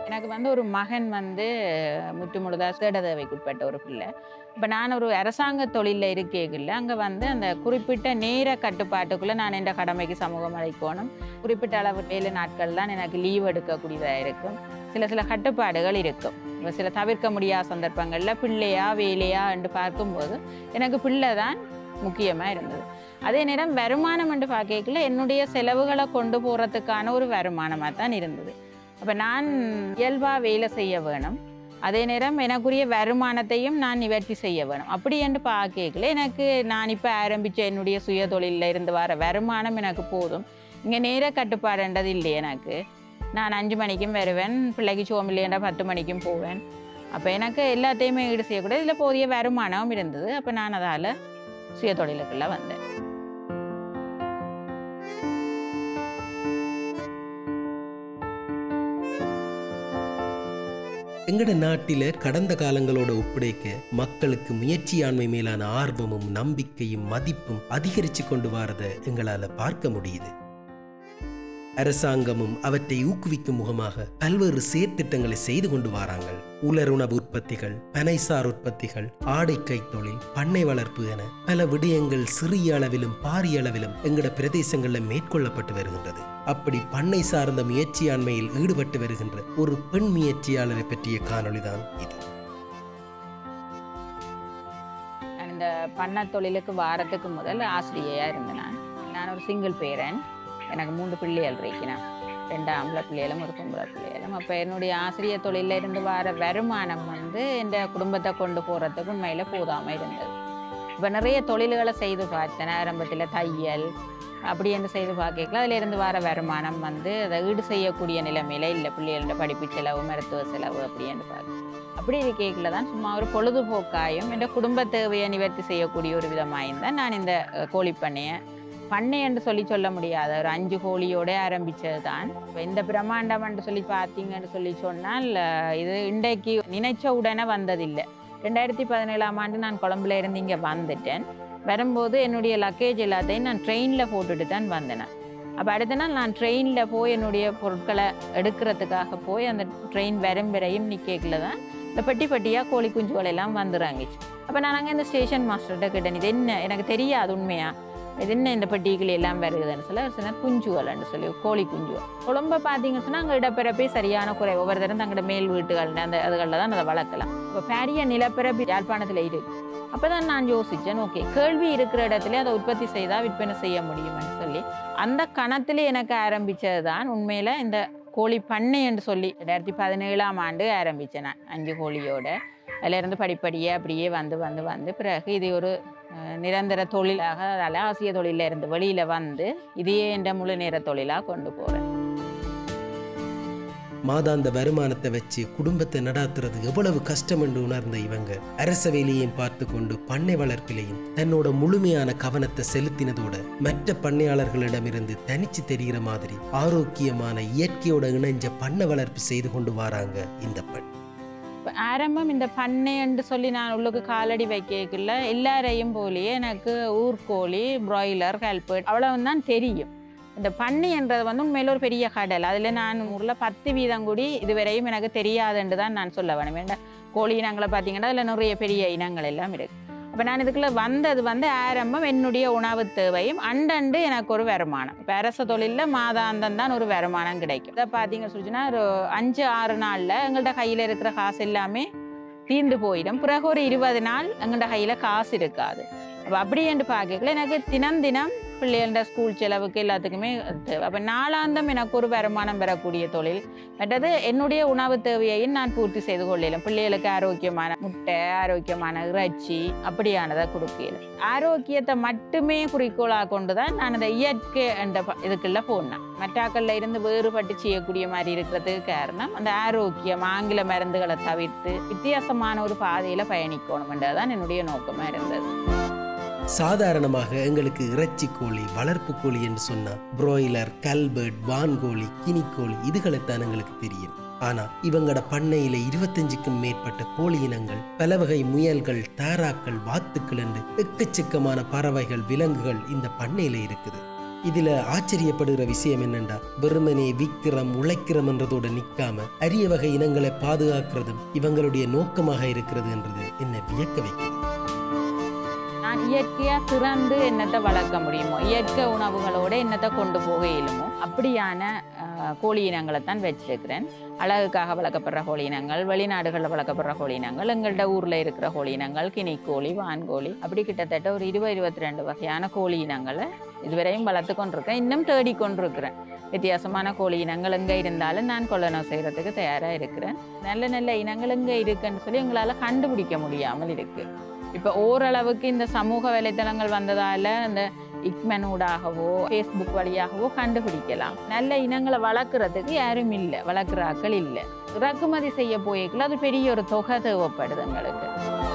எனக்கு வந்து ஒரு மகன் வந்து முற்று முழுதா சேடதேவைக்குட்பட்ட ஒரு பிள்ளை இப்போ நான் ஒரு அரசாங்க தொழிலில் இருக்கேக்கில்ல அங்கே வந்து அந்த குறிப்பிட்ட நேர கட்டுப்பாட்டுக்குள்ளே நான் என்ற கடமைக்கு சமூகம் அளிக்கணும் குறிப்பிட்ட அளவு வேலை நாட்கள் தான் எனக்கு லீவ் எடுக்கக்கூடியதாக இருக்கும் சில சில கட்டுப்பாடுகள் இருக்கும் இப்ப சில தவிர்க்க முடியாத சந்தர்ப்பங்களில் பிள்ளையா வேலையா என்று பார்க்கும்போது எனக்கு பிள்ளை தான் முக்கியமாக இருந்தது அதே நேரம் வருமானம் என்று பார்க்கல என்னுடைய செலவுகளை கொண்டு போகிறதுக்கான ஒரு வருமானமாக தான் இருந்தது அப்போ நான் இயல்பாக வேலை செய்ய வேணும் அதே நேரம் எனக்குரிய வருமானத்தையும் நான் நிவர்த்தி செய்ய வேணும் அப்படி என்று பார்க்கல எனக்கு நான் இப்போ ஆரம்பித்த என்னுடைய சுய தொழிலில் இருந்து வர வருமானம் எனக்கு போதும் இங்கே நேர கட்டுப்பாடுன்றது இல்லை எனக்கு நான் அஞ்சு மணிக்கும் வருவேன் பிள்ளைக்கு சோமில்லையண்டா பத்து மணிக்கும் போவேன் அப்போ எனக்கு எல்லாத்தையுமே ஈடு செய்யக்கூடாது இதில் போதிய வருமானமும் இருந்தது அப்போ நான் அதால் சுய தொழிலுக்குள்ளே வந்தேன் எங்கட நாட்டில கடந்த காலங்களோட ஒப்படைக்க மக்களுக்கு முயற்சியாண்மை மேலான ஆர்வமும் நம்பிக்கையும் மதிப்பும் அதிகரிச்சு கொண்டு வரத எங்களால பார்க்க முடியுது அரசாங்கமும் அவற்றை ஊக்குவிக்கும் முகமாக பல்வேறு செயற்திட்டங்களை செய்து கொண்டு வராங்க உலருணவு உற்பத்திகள் பனைசார் உற்பத்திகள் ஆடை கைத்தொழில் பண்ணை வளர்ப்பு என பல விடயங்கள் சிறிய அளவிலும் பாரிய அளவிலும் எங்கட பிரதேசங்கள்ல மேற்கொள்ளப்பட்டு வருகின்றது அப்படி பண்ணை சார்ந்த முயற்சியாண்மையில் ஈடுபட்டு வருகின்ற ஒரு பெண் முயற்சியாளரை பற்றிய காணொளிதான் இது நான் இந்த பண்ண தொழிலுக்கு வாரத்துக்கு முதல் ஆசிரியையாக இருந்தேன் நான் நான் ஒரு சிங்கிள் பேரன் எனக்கு மூன்று பிள்ளைகள் இருக்கிறேன் ரெண்டு ஆம்பளை பிள்ளைகளும் ஒரு பொம்பளை பிள்ளைகளும் அப்போ என்னுடைய ஆசிரியர் தொழிலில் இருந்து வர வருமானம் வந்து என் குடும்பத்தை கொண்டு போகிறதுக்கு உண்மையில் போதாமல் இருந்தது இப்போ நிறைய தொழில்களை செய்து பார்த்தேன் ஆரம்பத்தில் தையல் அப்படி என்று செய்து பார்க்கல அதில் இருந்து வர வருமானம் வந்து அதை ஈடு செய்யக்கூடிய நிலைமையில இல்லை பிள்ளைகளோட படிப்பு செலவு மருத்துவ செலவு அப்படி என்று பார்க்க அப்படி இருக்கைக்குள்ள தான் சும்மா ஒரு பொழுதுபோக்காயும் என் குடும்ப தேவையை நிவர்த்தி செய்யக்கூடிய ஒரு விதமாயிருந்தான் நான் இந்த அஹ், கோழி பண்ணையை பண்ணை என்று சொல்லி சொல்ல முடியாத ஒரு அஞ்சு கோழியோட ஆரம்பித்தது தான் இப்ப இந்த பிரம்மாண்டம் என்று சொல்லி பார்த்தீங்கன்னு சொல்லி சொன்னால் அஹ், இது இன்றைக்கு நினைச்ச உடனே வந்ததில்லை ரெண்டாயிரத்தி பதினேழாம் ஆண்டு நான் கொழம்புல இருந்து இங்கே வந்துட்டேன் வரும்போது என்னுடைய லக்கேஜ் எல்லாத்தையும் நான் ட்ரெயினில் போட்டுட்டு தான் வந்தேன் அப்போ அடுத்த நாள் நான் ட்ரெயினில் போய் என்னுடைய பொருட்களை எடுக்கிறதுக்காக போய் அந்த ட்ரெயின் வரும் வரையும் நிற்கல தான் இந்த பெட்டி பெட்டியாக கோழி குஞ்சுகள் எல்லாம் வந்துறாங்கிச்சு அப்போ நான் அங்கே இந்த ஸ்டேஷன் மாஸ்டர்கிட்ட கேட்டேன் இது என்ன எனக்கு தெரியாது உண்மையா இது என்ன இந்த பெட்டிகள் எல்லாம் வருகுதுன்னு சொல்லி அவர் சொன்னார் குஞ்சுகள்னு சொல்லி கோழி குஞ்சுகள் குழம்ப பார்த்தீங்கன்னு சொன்னால் அங்கே இடப்பிறப்பே சரியான குறை ஒவ்வொரு தரம் தங்களோட மேல் வீட்டுகள் அந்த அதுகளில் தான் அதை வளர்க்கலாம் இப்போ பெரிய நிலப்பிறப்பு யாழ்ப்பாணத்தில் இருக்கு அப்போ தான் நான் யோசித்தேன் ஓகே கேள்வி இருக்கிற இடத்துல அதை உற்பத்தி செய்தால் விற்பனை செய்ய முடியும்னு சொல்லி அந்த கணத்தில் எனக்கு ஆரம்பித்தது தான் உண்மையில் இந்த கோழி பண்ணை என்று சொல்லி ரெண்டாயிரத்தி பதினேழாம் ஆண்டு ஆரம்பித்தேன் நான் அஞ்சு கோழியோட அதிலிருந்து படிப்படியாக அப்படியே வந்து வந்து வந்து பிறகு இது ஒரு அஹ், நிரந்தர தொழிலாக அதால் ஆசிய தொழிலில் இருந்து வெளியில் வந்து இதையே என்ற முழு நேர தொழிலாக கொண்டு போகிறேன் மாதாந்த வருமானத்தை வச்சு குடும்பத்தை நடாத்துறது எவ்வளவு கஷ்டம் என்று உணர்ந்த இவங்க அரச வேலையையும் பார்த்து கொண்டு பண்ணை வளர்ப்பிலையும் தன்னோட முழுமையான கவனத்தை செலுத்தினதோட மற்ற பண்ணையாளர்களிடமிருந்து தனிச்சு தெரிகிற மாதிரி ஆரோக்கியமான இயற்கையோட இணைஞ்ச பண்ணை வளர்ப்பு செய்து கொண்டு வராங்க இந்த பெண் இப்போ ஆரம்பம் இந்த பண்ணை என்று சொல்லி நான் உள்ளுக்கு காலடி வைக்கக்குள்ள எல்லாரையும் போலயே எனக்கு ஊர்கோழி பிராய்லர் ஹெல்பர்ட் அவ்வளவு தான் தெரியும் இந்த பண்ணை என்றது வந்து உண்மையில ஒரு பெரிய கடல் அதில் நான் ஊரில் பத்து வீதம் கூடி இதுவரையும் எனக்கு தெரியாதுன்னு தான் நான் சொல்ல வேணும் ஏன்னா கோழி இனங்களை பார்த்தீங்கன்னா அதில் நிறைய பெரிய இனங்கள் எல்லாம் இருக்கு அப்போ நான் இதுக்குள்ளே வந்தது வந்து ஆரம்பம் என்னுடைய உணவு தேவையும் அண்டண்டு எனக்கு ஒரு வருமானம் இப்போ அரச தொழிலில் மாதாந்தம் தான் ஒரு வருமானம் கிடைக்கும் இதை பார்த்தீங்க சொல்லிச்சுன்னா ஒரு அஞ்சு ஆறு நாளில் எங்கள்கிட்ட கையில் இருக்கிற காசு எல்லாமே தீர்ந்து போயிடும் பிறகு ஒரு இருபது நாள் எங்கள்கிட்ட கையில் காசு இருக்காது அப்போ அப்படி என்று பார்க்கல எனக்கு தினம் தினம் பிள்ளைகளோட ஸ்கூல் செலவுக்கு எல்லாத்துக்குமே தேவை அப்போ நாளாந்தம் எனக்கு ஒரு வருமானம் பெறக்கூடிய தொழில் மற்றது என்னுடைய உணவு தேவையையும் நான் பூர்த்தி செய்து கொள்ளலாம் பிள்ளைகளுக்கு ஆரோக்கியமான முட்டை ஆரோக்கியமான இறைச்சி அப்படியானதை கொடுக்கல ஆரோக்கியத்தை மட்டுமே குறிக்கோளாக கொண்டு தான் நான் அந்த இயற்கை என்ற ப- இதுக்குள்ள போனேன் மற்றாக்கள்ல இருந்து வேறுபட்டு செய்யக்கூடிய மாதிரி இருக்கிறதுக்கு காரணம் அந்த ஆரோக்கியம் ஆங்கில மருந்துகளை தவிர்த்து வித்தியாசமான ஒரு பாதையில பயணிக்கணும்ன்றதுதான் என்னுடைய நோக்கமா இருந்தது சாதாரணமாக எங்களுக்கு இறைச்சி கோழி வளர்ப்பு கோழி என்று சொன்னா புரோய்லர் கல்பர்ட் வான்கோழி கினிக்கோழி இதுகளைத்தான் எங்களுக்கு தெரியும் ஆனா இவங்கட பண்ணையில இருபத்தஞ்சுக்கும் மேற்பட்ட கோழி இனங்கள் பல வகை முயல்கள் தாராக்கள் வாத்துக்கள் என்று எக்கச்சக்கமான பறவைகள் விலங்குகள் இந்த பண்ணையில இருக்குது இதுல ஆச்சரியப்படுகிற விஷயம் என்னண்டா வெறுமனே விக்கிரம் உழைக்கிறோம் என்றதோட நிக்காம அரிய வகை இனங்களை பாதுகாக்கிறதும் இவங்களுடைய நோக்கமாக இருக்கிறது என்றது என்னை வியக்க வைக்கிறது நான் இயற்கையா திறந்து என்னத்தை வளர்க்க முடியுமோ இயற்கை உணவுகளோட என்னத்தை கொண்டு போக இயலுமோ அப்படியான அஹ், கோழி இனங்களை தான் வச்சிருக்கிறேன் அழகுக்காக வளர்க்கப்படுற கோழி இனங்கள் வெளிநாடுகளில் வளர்க்கப்படுற கோழி இனங்கள் எங்கள்ட ஊரில் இருக்கிற கோழி இனங்கள் கினிக்கோழி வான்கோழி அப்படி கிட்டத்தட்ட ஒரு இருபது இருபத்தி ரெண்டு வகையான கோழி இனங்களை இதுவரையும் வளர்த்து கொண்டிருக்கேன் இன்னும் தேடிக்கொண்டிருக்கிறேன் வித்தியாசமான கோழி இனங்கள் எங்கே இருந்தாலும் நான் கொள்ளனம் செய்கிறதுக்கு தயாராக இருக்கிறேன் நல்ல நல்ல இனங்கள் எங்கே இருக்குன்னு சொல்லி எங்களால் கண்டுபிடிக்க முடியாமல் இருக்குது இப்போ ஓரளவுக்கு இந்த சமூக வலைத்தளங்கள் வந்ததால் இந்த இக்மென் ஊடாகவோ ஃபேஸ்புக் வழியாகவோ கண்டுபிடிக்கலாம் நல்ல இனங்களை வளர்க்குறதுக்கு யாரும் இல்லை வளர்க்குற ஆட்கள் இல்லை இறக்குமதி செய்ய போய்க்குள்ள அது பெரிய ஒரு தொகை தேவைப்படுது எங்களுக்கு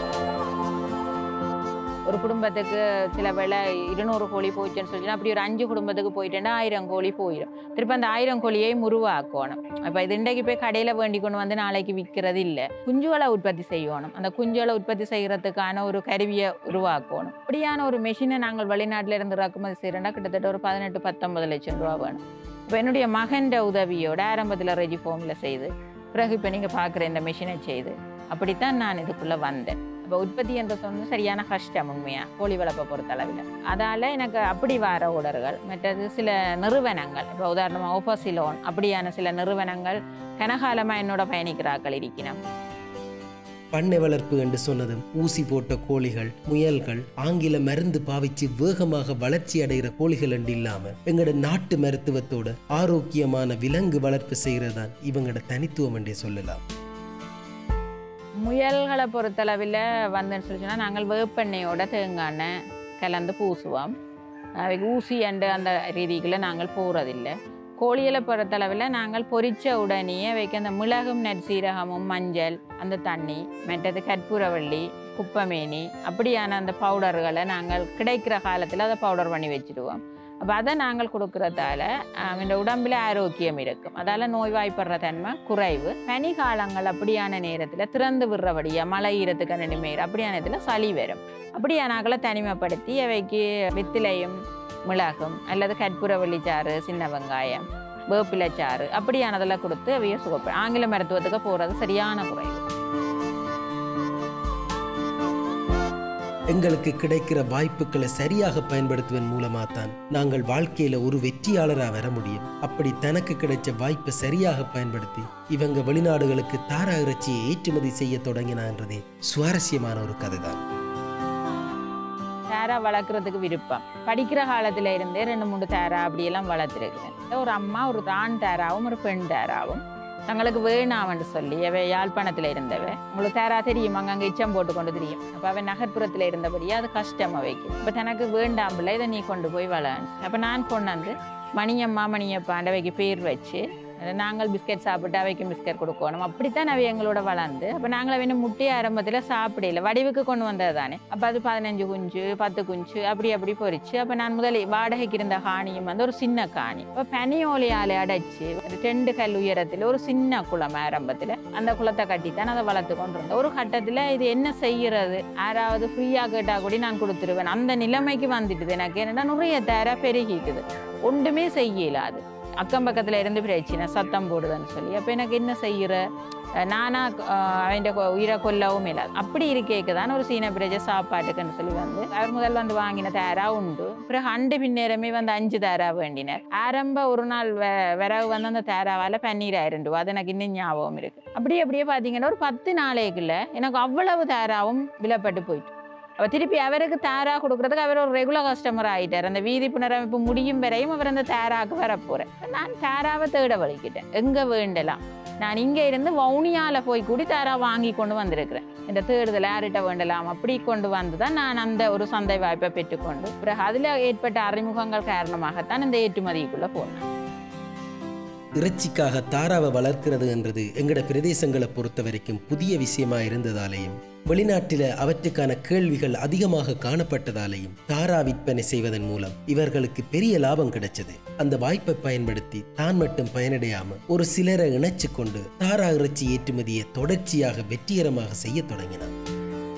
ஒரு குடும்பத்துக்கு சில வேளை இருநூறு கோழி போயிடுச்சுன்னு சொல்லி அப்படி ஒரு அஞ்சு குடும்பத்துக்கு போயிட்டேன்னா ஆயிரம் கோழி போயிடும் திருப்பி அந்த ஆயிரம் கோழியை உருவாக்கணும் அப்போ இது இன்றைக்கு போய் கடையில் வேண்டி கொண்டு வந்து நாளைக்கு விற்கிறது இல்லை குஞ்சுகளை உற்பத்தி செய்யணும் அந்த குஞ்சுகளை உற்பத்தி செய்கிறதுக்கான ஒரு கருவியை உருவாக்கணும் அப்படியான ஒரு மெஷினை நாங்கள் வெளிநாட்டில் இருந்து இறக்குமதி செய்கிறோன்னா கிட்டத்தட்ட ஒரு பதினெட்டு பத்தொன்பது லட்சம் ரூபா வேணும் இப்போ என்னுடைய மகன்ற உதவியோட ஆரம்பத்தில் ரெஜி ஃபோமில் செய்து பிறகு இப்போ நீங்கள் பார்க்குற இந்த மிஷினை செய்து அப்படித்தான் நான் இதுக்குள்ளே வந்தேன் இப்போ உற்பத்தி என்று சொன்னால் சரியான கஷ்டம் உண்மையாக கோழி வளர்ப்பை பொறுத்த அளவில் அதால் எனக்கு அப்படி வர ஓடர்கள் மற்றது சில நிறுவனங்கள் இப்போ உதாரணமாக ஓஃபோசிலோன் அப்படியான சில நிறுவனங்கள் கனகாலமாக என்னோட பயணிக்கிறார்கள் இருக்கிறோம் பண்ணை வளர்ப்பு என்று சொன்னதும் ஊசி போட்ட கோழிகள் முயல்கள் ஆங்கில மருந்து பாவிச்சு வேகமாக வளர்ச்சி அடைகிற கோழிகள் என்று இல்லாம எங்கட நாட்டு மருத்துவத்தோட ஆரோக்கியமான விலங்கு வளர்ப்பு செய்யறதான் இவங்களோட தனித்துவம் என்றே சொல்லலாம் முயல்களை பொறுத்தளவில் வந்துன்னு சொல்லி சொன்னால் நாங்கள் வேப்பெண்ணெயோட தேங்காய் எண்ணெய் கலந்து பூசுவோம் அவைக்கு ஊசி அண்டு அந்த ரீதிக்குள்ள நாங்கள் போகிறதில்லை கோழிகளை பொறுத்தளவில் நாங்கள் பொரிச்ச உடனே அவைக்கு அந்த மிளகும் நெற்சீரகமும் மஞ்சள் அந்த தண்ணி மற்றது கற்பூரவள்ளி குப்பமேனி அப்படியான அந்த பவுடர்களை நாங்கள் கிடைக்கிற காலத்தில் அதை பவுடர் பண்ணி வச்சுடுவோம் அப்போ அதை நாங்கள் கொடுக்கறதால ஆஹ், இந்த உடம்பில் ஆரோக்கியம் இருக்கும் அதால் நோய்வாய்ப்படுற தன்மை குறைவு பனி காலங்கள் அப்படியான நேரத்தில் திறந்து விடுறபடியாக மழை ஈரத்துக்கு நினைமேர் அப்படியான இதில் சளி வரும் அப்படியானாக்களை தனிமைப்படுத்தி அவைக்கு வெத்திலையும் மிளகும் அல்லது கற்பூரவள்ளி சாறு சின்ன வெங்காயம் வேப்பிலை சாறு அப்படியானதெல்லாம் கொடுத்து அவைய சுகப்ப ஆங்கில மருத்துவத்துக்கு போகிறது சரியான குறைவு எங்களுக்கு கிடைக்கிற வாய்ப்புகளை சரியாக பயன்படுத்துவதன் மூலமா தான் நாங்கள் வாழ்க்கையில ஒரு வெற்றியாளராக வர முடியும் அப்படி தனக்கு கிடைச்ச வாய்ப்பை சரியாக பயன்படுத்தி இவங்க வெளிநாடுகளுக்கு தாரா இறைச்சியை ஏற்றுமதி செய்ய தொடங்கினான்றதே சுவாரஸ்யமான ஒரு கதை தான் தேரா வளர்க்குறதுக்கு விருப்பம் படிக்கிற காலத்துல இருந்தே ரெண்டு மூணு தேரா அப்படியெல்லாம் வளர்த்துருக்கிறேன் ஒரு அம்மா ஒரு ஆண் தேராவும் ஒரு பெண் தேராவும் தங்களுக்கு வேணாம்னு சொல்லி அவ யாழ்ப்பாணத்தில் இருந்தவ உங்களுக்கு தேரா தெரியும் அங்கங்கே இச்சம் போட்டு கொண்டு தெரியும் அப்போ அவன் நகர்ப்புறத்தில் இருந்தபடியே அது கஷ்டம் அவைக்கு இப்போ தனக்கு வேண்டாம்ல இதை நீ கொண்டு போய் வளன்னு அப்போ நான் கொண்டாந்து மணியம்மா மணியப்பாண்ட அவைக்கு பேர் வச்சு அது நாங்கள் பிஸ்கட் சாப்பிட்டு அவைக்கும் பிஸ்கட் கொடுக்கணும் அப்படித்தான் அவை எங்களோட வளர்ந்து அப்போ நாங்கள் அவன் முட்டையை ஆரம்பத்தில் சாப்பிடல வடிவுக்கு கொண்டு வந்தது தானே அப்போ அது பதினஞ்சு குஞ்சு பத்து குஞ்சு அப்படி அப்படி பொரிச்சு அப்போ நான் முதல் வாடகைக்கு இருந்த காணியும் வந்து ஒரு சின்ன காணி இப்போ பனியோலையால் அடைச்சு ஒரு ரெண்டு கல் உயரத்தில் ஒரு சின்ன குளம் ஆரம்பத்தில் அந்த குளத்தை கட்டித்தான் அதை வளர்த்து கொண்டு இருந்தேன் ஒரு கட்டத்தில் இது என்ன செய்யறது யாராவது ஃப்ரீயாக கேட்டால் கூட நான் கொடுத்துருவேன் அந்த நிலைமைக்கு வந்துட்டுது எனக்கு என்னன்னா நிறைய தேர பெருகிக்குது ஒன்றுமே செய்யல அது அக்கம் பக்கத்தில் இருந்து பிரச்சனை சத்தம் போடுதுன்னு சொல்லி அப்போ எனக்கு என்ன செய்கிற நானா அவன் உயிரை கொல்லவும் இல்லை அப்படி இருக்கேக்கு தான் ஒரு சீன பிரஜை சாப்பாட்டுக்குன்னு சொல்லி வந்து அவர் முதல் வந்து வாங்கின தேரா உண்டு பிறகு அண்டு பின்னேரமே வந்து அஞ்சு தேரா வேண்டினர் ஆரம்ப ஒரு நாள் வெ விறகு வந்து அந்த தேராவால் பன்னீராயிரம் ரூபா அது எனக்கு இன்னும் ஞாபகம் இருக்கு அப்படியே அப்படியே பார்த்தீங்கன்னா ஒரு பத்து நாளைக்குள்ள எனக்கு அவ்வளவு தேராவும் விலைப்பட்டு போயிட்டு அப்போ திருப்பி அவருக்கு தேரா கொடுக்கறதுக்கு அவர் ஒரு ரெகுலர் கஸ்டமர் ஆகிட்டார் அந்த வீதி புனரமைப்பு முடியும் வரையும் அவர் அந்த தேராக்கு வரப்போகிறேன் நான் தேராவை தேட வலிக்கிட்டேன் எங்கே வேண்டலாம் நான் இங்கே இருந்து வவுனியாவில் போய் கூடி தேரா வாங்கி கொண்டு வந்திருக்கிறேன் இந்த தேடுதல் யார்கிட்ட வேண்டலாம் அப்படி கொண்டு வந்து தான் நான் அந்த ஒரு சந்தை வாய்ப்பை பெற்றுக்கொண்டு பிறகு அதில் ஏற்பட்ட அறிமுகங்கள் காரணமாகத்தான் இந்த ஏற்றுமதிக்குள்ளே போனேன் இறைச்சிக்காக தாராவை வளர்க்கிறது என்றது எங்கட பிரதேசங்களை பொறுத்த வரைக்கும் புதிய விஷயமா இருந்ததாலேயும் வெளிநாட்டில அவற்றுக்கான கேள்விகள் அதிகமாக காணப்பட்டதாலேயும் தாரா விற்பனை செய்வதன் மூலம் இவர்களுக்கு பெரிய லாபம் கிடைச்சது அந்த வாய்ப்பை பயன்படுத்தி தான் மட்டும் பயனடையாம ஒரு சிலரை இணைச்சு கொண்டு தாரா இறைச்சி ஏற்றுமதியை தொடர்ச்சியாக வெற்றிகரமாக செய்ய தொடங்கினார்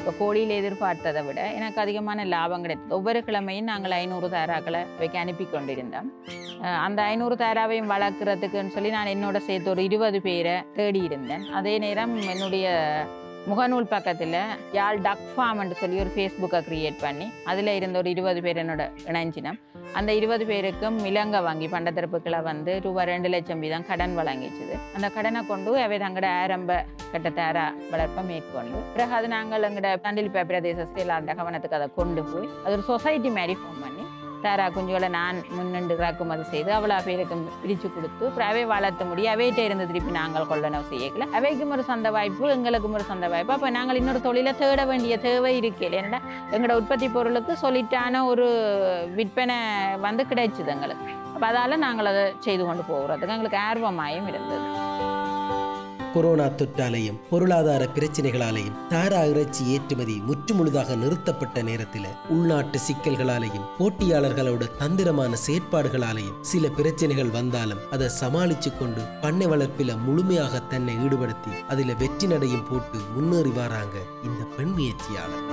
இப்போ கோழியில் எதிர்பார்த்ததை விட எனக்கு அதிகமான லாபம் கிடைத்தது ஒவ்வொரு கிழமையும் நாங்கள் ஐநூறு தாராக்களை வைக்க அனுப்பி கொண்டிருந்தோம் அஹ் அந்த ஐநூறு தாராவையும் வளர்க்குறதுக்குன்னு சொல்லி நான் என்னோட சேர்த்து ஒரு இருபது பேரை தேடி இருந்தேன் அதே நேரம் என்னுடைய முகநூல் பக்கத்தில் யாழ் டக் ஃபார்ம்னு சொல்லி ஒரு ஃபேஸ்புக்கை க்ரியேட் பண்ணி அதில் இருந்த ஒரு இருபது பேர் என்னோட இணைஞ்சினம் அந்த இருபது பேருக்கும் இலங்கை வங்கி பண்டத்திறப்புக்களை வந்து ரூபா ரெண்டு லட்சம் வீதம் கடன் வழங்கிச்சுது அந்த கடனை கொண்டு அவை தங்களோட ஆரம்ப கட்ட தாரா வளர்ப்பை மேற்கொண்டு பிறகு அது நாங்கள் எங்களோட தண்டிலிப்பா பிரதேச எல்லாருடைய கவனத்துக்கு அதை கொண்டு போய் அது ஒரு சொசைட்டி மாதிரி ஃபார்ம் பண்ணி தாரா குஞ்சுகளை நான் முன்னின்று இறக்குமதி செய்து அவ்வளோ பேருக்கு பிரித்து கொடுத்து அப்புறம் அவை வளர்த்த முடியும் அவைகிட்ட இருந்து திருப்பி நாங்கள் கொள்ளனவு செய்யல அவைக்கும் ஒரு சொந்த வாய்ப்பு எங்களுக்கும் ஒரு சொந்த வாய்ப்பு அப்போ நாங்கள் இன்னொரு தொழிலை தேட வேண்டிய தேவை இருக்கல ஏன்னா எங்களோட உற்பத்தி பொருளுக்கு சொல்லிட்டான ஒரு விற்பனை வந்து கிடைச்சிது எங்களுக்கு அப்போ அதால் நாங்கள் அதை செய்து கொண்டு போகிறதுக்கு எங்களுக்கு ஆர்வமாயும் இருந்தது கொரோனா தொற்றாலையும் பொருளாதார பிரச்சனைகளாலேயும் தாரா இறைச்சி ஏற்றுமதி முற்றுமுழுதாக நிறுத்தப்பட்ட நேரத்தில் உள்நாட்டு சிக்கல்களாலேயும் போட்டியாளர்களோட தந்திரமான செயற்பாடுகளாலேயும் சில பிரச்சனைகள் வந்தாலும் அதை சமாளிச்சு கொண்டு பண்ணை வளர்ப்பில முழுமையாக தன்னை ஈடுபடுத்தி அதில் வெற்றி நடையும் போட்டு முன்னேறி வராங்க இந்த பெண் முயற்சியாளர்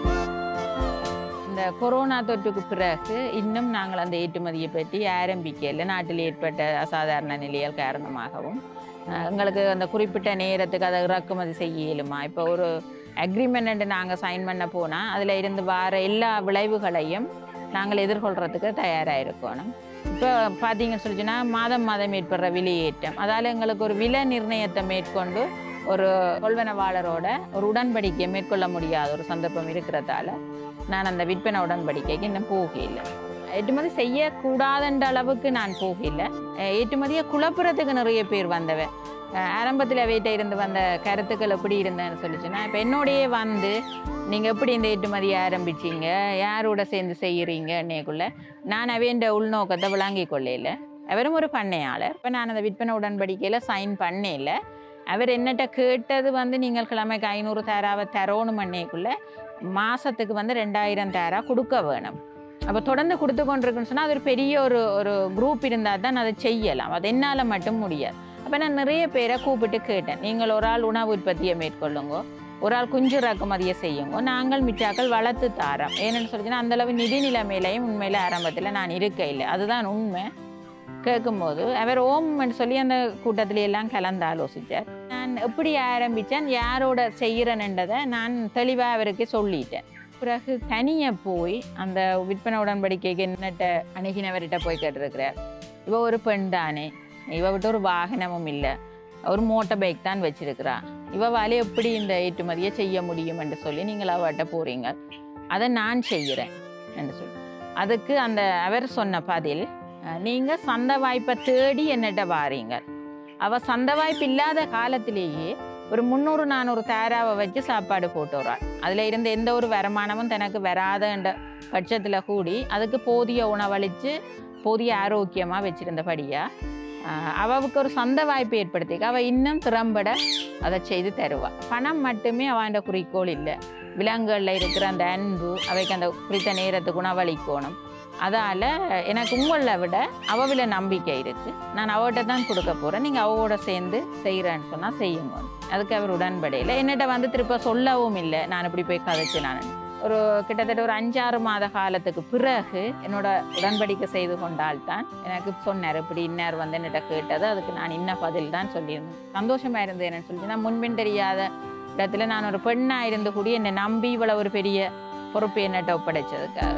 இந்த கொரோனா தொற்றுக்கு பிறகு இன்னும் நாங்கள் அந்த ஏற்றுமதியை பற்றி ஆரம்பிக்கல நாட்டில் ஏற்பட்ட அசாதாரண நிலைகள் காரணமாகவும் அஹ், எங்களுக்கு அந்த குறிப்பிட்ட நேரத்துக்கு அதை இறக்குமதி செய்ய இயலுமா இப்போ ஒரு அக்ரிமெண்ட் நாங்கள் சைன் பண்ண போனால் அதில் இருந்து வர எல்லா விளைவுகளையும் நாங்கள் எதிர்கொள்கிறதுக்கு தயாராக இருக்கணும் இப்போ பார்த்தீங்கன்னு சொல்லிச்சுன்னா மாதம் மாதம் ஏற்படுற விலையேற்றம் அதால் எங்களுக்கு ஒரு விலை நிர்ணயத்தை மேற்கொண்டு ஒரு கொள்வனவாளரோட ஒரு உடன்படிக்கையை மேற்கொள்ள முடியாத ஒரு சந்தர்ப்பம் இருக்கிறதால நான் அந்த விற்பனை உடன்படிக்கைக்கு இன்னும் போகல ஏற்றுமதி செய்யக்கூடாதுன்ற அளவுக்கு நான் போகல அஹ் ஏற்றுமதியை குழப்புறதுக்கு நிறைய பேர் வந்தவன் ஆரம்பத்தில் அவைகிட்ட இருந்து வந்த கருத்துக்கள் எப்படி இருந்தேன்னு சொல்லிச்சுன்னா இப்போ என்னோடையே வந்து நீங்கள் எப்படி இந்த ஏற்றுமதியை ஆரம்பிச்சீங்க யாரோட சேர்ந்து செய்கிறீங்க என்னைக்குள்ள நான் அவையண்ட உள்நோக்கத்தை விளங்கி கொள்ளையில அவரும் ஒரு பண்ணையாளர் இப்போ நான் அந்த விற்பனை உடன்படிக்கையில் சைன் பண்ணல அவர் என்னட்ட கேட்டது வந்து நீங்கள் கிழமைக்கு ஐநூறு தாராவை தரோணும் அன்னைக்குள்ள மாதத்துக்கு வந்து ரெண்டாயிரம் தாரா கொடுக்க வேணும் அப்போ தொடர்ந்து கொடுத்து கொண்டிருக்குன்னு சொன்னால் அது ஒரு பெரிய ஒரு ஒரு குரூப் இருந்தால் தான் அதை செய்யலாம் அது என்னால் மட்டும் முடியாது அப்போ நான் நிறைய பேரை கூப்பிட்டு கேட்டேன் நீங்கள் ஒரு ஆள் உணவு உற்பத்தியை மேற்கொள்ளுங்க ஒரு ஆள் குஞ்சு இறக்குமதியை செய்யுங்க நாங்கள் மிச்சாக்கள் வளர்த்து தாரோம் ஏன்னு சொல்லிச்சுன்னா அந்தளவு நிதி நிலைமையிலையும் உண்மையில் ஆரம்பத்தில் நான் இருக்க இல்லை அதுதான் உண்மை கேட்கும்போது அவர் ஓம்னு சொல்லி அந்த கூட்டத்தில எல்லாம் கலந்து ஆலோசித்தார் நான் எப்படி ஆரம்பித்தேன் யாரோட செய்கிறேன்ன்றதை நான் தெளிவாக அவருக்கு சொல்லிட்டேன் பிறகு தனியாக போய் அந்த விற்பனை உடன்படிக்கைக்கு என்னட்ட அணுகினவர்கிட்ட போய் கேட்டிருக்கிறார் இவ ஒரு பெண் தானே இவ விட்டு ஒரு வாகனமும் இல்லை ஒரு மோட்டார் பைக் தான் வச்சிருக்கிறா இவவால் எப்படி இந்த ஏற்றுமதியை செய்ய முடியும் என்று சொல்லி நீங்கள் அவட்ட போகிறீங்க அதை நான் செய்கிறேன் என்று சொல்லி அதுக்கு அந்த அவர் சொன்ன பதில் அஹ், நீங்க சந்த வாய்ப்பை தேடி என்னட்ட வாரீங்க அவ சந்த வாய்ப்பு இல்லாத காலத்திலேயே ஒரு முந்நூறு நானூறு தாராவை வச்சு சாப்பாடு போட்டு வர்றாள் அதில் இருந்த எந்த ஒரு வருமானமும் தனக்கு வராதன்ற பட்சத்தில் கூடி அதுக்கு போதிய உணவளித்து போதிய ஆரோக்கியமாக வச்சிருந்தபடியா ஆஹ், அவளுக்கு ஒரு சந்த வாய்ப்பு ஏற்படுத்திக்க அவள் இன்னும் திறம்பட அதை செய்து தருவா பணம் மட்டுமே அவன் குறிக்கோள் இல்லை விலங்குகளில் இருக்கிற அந்த அன்பு அவைக்கு அந்த குறித்த நேரத்துக்கு உணவளிக்கணும் அதால் எனக்கு உங்களை விட அவவில நம்பிக்கை இருக்குது நான் அவட்ட தான் கொடுக்க போகிறேன் நீங்கள் அவவோட சேர்ந்து செய்கிறேன்னு சொன்னால் செய்யுங்க அதுக்கு அவர் உடன்படையில் என்னிட்ட வந்து திருப்ப சொல்லவும் இல்லை நான் இப்படி போய் கதைச்சு நான் ஒரு கிட்டத்தட்ட ஒரு அஞ்சாறு மாத காலத்துக்கு பிறகு என்னோட உடன்படிக்கை செய்து கொண்டால் தான் எனக்கு சொன்னார் இப்படி இன்னார் வந்து என்னிட்ட கேட்டது அதுக்கு நான் இன்ன பதில் தான் சொல்லியிருந்தேன் சந்தோஷமாக இருந்தது என்னன்னு சொல்லி நான் முன்பின் தெரியாத இடத்துல நான் ஒரு பெண்ணாக இருந்து கூடி என்னை நம்பி இவ்வளவு ஒரு பெரிய பொறுப்பு என்னட்ட ஒப்படைச்சதுக்காக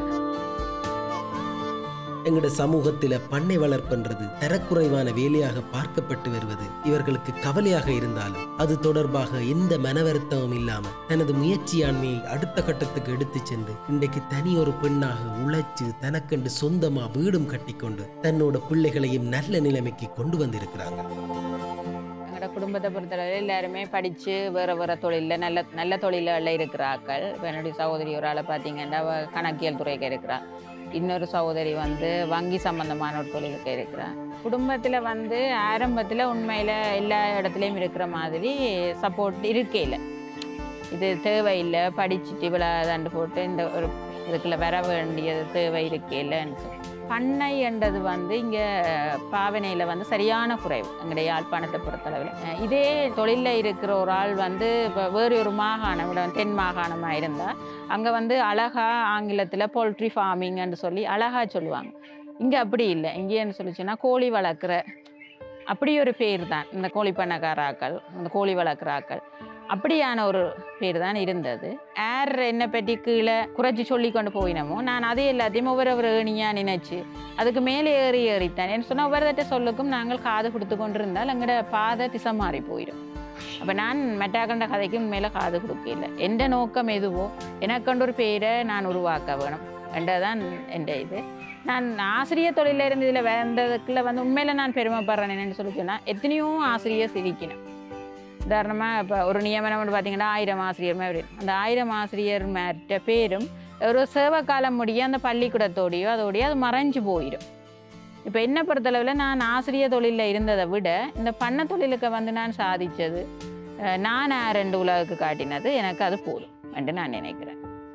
எங்கட சமூகத்தில பண்ணை வளர்ப்புன்றது தரக்குறைவான வேலையாக பார்க்கப்பட்டு வருவது இவர்களுக்கு கவலையாக இருந்தாலும் அது தொடர்பாக எந்த மனவருத்தமும் இல்லாம தனது முயற்சியாண்மையை அடுத்த கட்டத்துக்கு எடுத்து சென்று இன்றைக்கு தனி ஒரு பெண்ணாக உழைச்சு தனக்கென்று சொந்தமா வீடும் கட்டிக்கொண்டு தன்னோட பிள்ளைகளையும் நல்ல நிலைமைக்கு கொண்டு வந்திருக்கிறாங்க எங்களோட குடும்பத்தை பொறுத்தளவில் எல்லாருமே படித்து வேறு வேறு தொழிலில் நல்ல நல்ல தொழிலில் இருக்கிற ஆக்கள் இப்போ என்னுடைய சகோதரி ஒரு ஆளை பார்த்தீங்கன்னா அவ கணக்கியல் துறைக்கு இருக்கிறா இன்னொரு சகோதரி வந்து வங்கி சம்பந்தமான ஒரு தொழிலுக்கு இருக்கிறா குடும்பத்தில் வந்து ஆரம்பத்தில் உண்மையில் எல்லா இடத்துலையும் இருக்கிற மாதிரி சப்போர்ட் இருக்கையில் இது தேவையில்லை படிச்சுட்டு இவ்வளோ தாண்டு போட்டு இந்த ஒரு இதுக்குள்ள வர வேண்டியது தேவை இருக்கையில்லைன்னு சொல்லி பண்ணை என்றது வந்து இங்கே பாவனையில் வந்து சரியான குறைவு எங்களுடைய யாழ்ப்பாணத்தை பொறுத்தளவில் அஹ் இதே தொழிலில் இருக்கிற ஒரு ஆள் வந்து இப்போ வேறு ஒரு மாகாணம் விட தென் மாகாணமாக இருந்தால் அங்கே வந்து அழகா ஆங்கிலத்தில் போல்ட்ரி ஃபார்மிங்னு சொல்லி அழகா சொல்லுவாங்க இங்கே அப்படி இல்லை இங்கேன்னு சொல்லிச்சுன்னா கோழி வளர்க்குற அப்படி ஒரு பேர் தான் இந்த கோழி பண்ணக்காராக்கள் இந்த கோழி வளர்க்குறாக்கள் அப்படியான ஒரு பேர் தான் இருந்தது ஏர் என்னை பற்றி கீழே குறைச்சி சொல்லி கொண்டு போயினமோ நான் அதே எல்லாத்தையும் ஒவ்வொரு ஒரு ஏணியாக நினைச்சு அதுக்கு மேலே ஏறி ஏறித்தான் என்ன சொன்னால் ஒவ்வொருத்த சொல்லுக்கும் நாங்கள் காது கொடுத்து கொண்டு இருந்தால் எங்களோட பாதை திசை மாறி போயிடும் அப்போ நான் மெட்டாக்கண்ட கதைக்கு மேலே காது கொடுக்கல எந்த நோக்கம் எதுவோ எனக்கொண்டு ஒரு பேரை நான் உருவாக்க வேணும் என்றதான் என்ற இது நான் ஆசிரியர் தொழில இருந்து இதில் வந்ததுக்குள்ள வந்து உண்மையில நான் பெருமைப்படுறேன் என்னன்னு சொல்லி சொன்னால் எத்தனையோ ஆசிரியர் சிரிக்கணும் உதாரணமாக இப்போ ஒரு நியமனம் வந்து பார்த்தீங்கன்னா ஆயிரம் ஆசிரியர் மாதிரி அந்த ஆயிரம் ஆசிரியர் மேற்ற பேரும் ஒரு சேவை காலம் முடிய அந்த பள்ளிக்கூடத்தோடையோ அதோடையோ அது மறைஞ்சு போயிடும் இப்போ என்ன பொறுத்தளவில் நான் ஆசிரியர் தொழிலில் இருந்ததை விட இந்த பண்ண தொழிலுக்கு வந்து நான் சாதித்தது நான் ரெண்டு உலகுக்கு காட்டினது எனக்கு அது போதும் என்று நான் நினைக்கிறேன்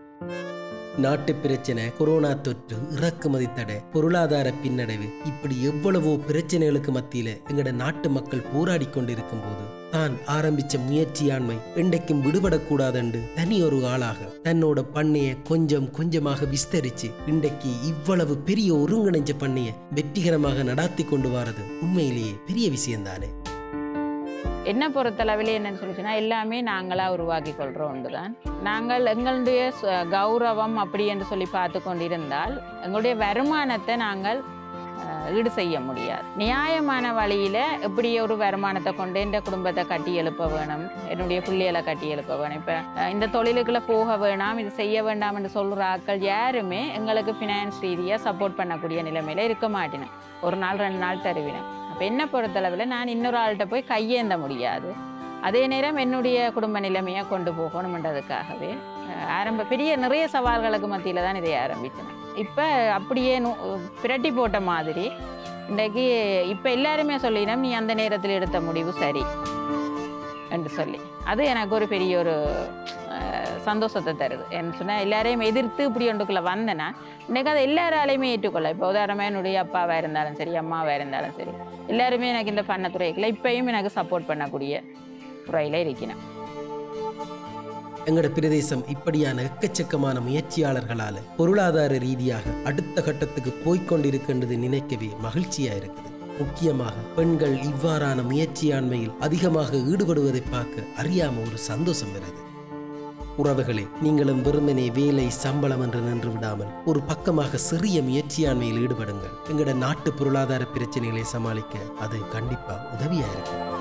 நாட்டு பிரச்சனை கொரோனா தொற்று இறக்குமதி தடை பொருளாதார பின்னடைவு இப்படி எவ்வளவோ பிரச்சனைகளுக்கு மத்தியில எங்கட நாட்டு மக்கள் போராடி கொண்டிருக்கும் போது தான் ஆரம்பிச்ச முயற்சியாண்மை இன்றைக்கும் விடுபடக்கூடாதென்று தனி ஒரு ஆளாக தன்னோட பண்ணைய கொஞ்சம் கொஞ்சமாக விஸ்தரிச்சு இன்றைக்கு இவ்வளவு பெரிய ஒருங்கிணைஞ்ச பண்ணைய வெற்றிகரமாக நடாத்தி கொண்டு வாரது உண்மையிலேயே பெரிய விஷயம்தானே என்ன பொறுத்தளவில் என்னன்னு சொல்லிச்சுன்னா எல்லாமே நாங்களாக உருவாக்கி கொள்கிறோம் ஒன்று தான் நாங்கள் எங்களுடைய ச- கௌரவம் அப்படி என்று சொல்லி பார்த்து கொண்டிருந்தால் எங்களுடைய வருமானத்தை நாங்கள் அஹ், ஈடு செய்ய முடியாது நியாயமான வழியில் எப்படி ஒரு வருமானத்தை கொண்டு எந்த குடும்பத்தை கட்டி எழுப்ப வேணும் என்னுடைய பிள்ளைகளை கட்டி எழுப்ப வேணும் இப்போ இந்த தொழிலுக்குள்ள போக வேணாம் இது செய்ய வேண்டாம் என்று சொல்கிற ஆட்கள் யாருமே எங்களுக்கு ஃபினான்ஸ் ரீதியாக சப்போர்ட் பண்ணக்கூடிய நிலைமையில இருக்க மாட்டினேன் ஒரு நாள் ரெண்டு நாள் தருவினேன் அப்போ என்ன பொறுத்தளவில் நான் இன்னொரு ஆள்கிட்ட போய் கையேந்த முடியாது அதே நேரம் என்னுடைய குடும்ப நிலைமையை கொண்டு போகணுன்றதுக்காகவே அஹ், ஆரம்ப பெரிய நிறைய சவால்களுக்கு மத்தியில் தான் இதை ஆரம்பித்தேன் இப்போ அப்படியே நு- பிரட்டி போட்ட மாதிரி இன்றைக்கு இப்போ எல்லாருமே சொல்லினோம் நீ அந்த நேரத்தில் எடுத்த முடிவு சரி என்று சொல்லி அது எனக்கு ஒரு பெரிய ஒரு அஹ், சந்தோஷத்தை தருது என்ன சொன்னால் எல்லாரையும் எதிர்த்து இப்படி ஒன்றுக்குள்ளே வந்தேன்னா இன்னைக்கு அதை எல்லாராலையுமே ஏற்றுக்கொள்ள இப்போ உதாரணமாக என்னுடைய அப்பாவாக இருந்தாலும் சரி அம்மாவாக இருந்தாலும் சரி எல்லாருமே எனக்கு இந்த பண்ண துறைகளை இப்பயும் எனக்கு சப்போர்ட் பண்ணக்கூடிய துறையில் இருக்கிறேன் எங்கட பிரதேசம் இப்படியான எக்கச்சக்கமான முயற்சியாளர்களால பொருளாதார ரீதியாக அடுத்த கட்டத்துக்கு போய்க் கொண்டிருக்கின்றது நினைக்கவே மகிழ்ச்சியா இருக்குது முக்கியமாக பெண்கள் இவ்வாறான முயற்சியாண்மையில் அதிகமாக ஈடுபடுவதை பார்க்க அறியாம ஒரு சந்தோஷம் வருது உறவுகளே நீங்களும் வெறுமனே வேலை சம்பளம் என்று நின்று விடாமல் ஒரு பக்கமாக சிறிய முயற்சியாண்மையில் ஈடுபடுங்கள் எங்கட நாட்டு பொருளாதார பிரச்சனைகளை சமாளிக்க அது கண்டிப்பா உதவியா இருக்கும்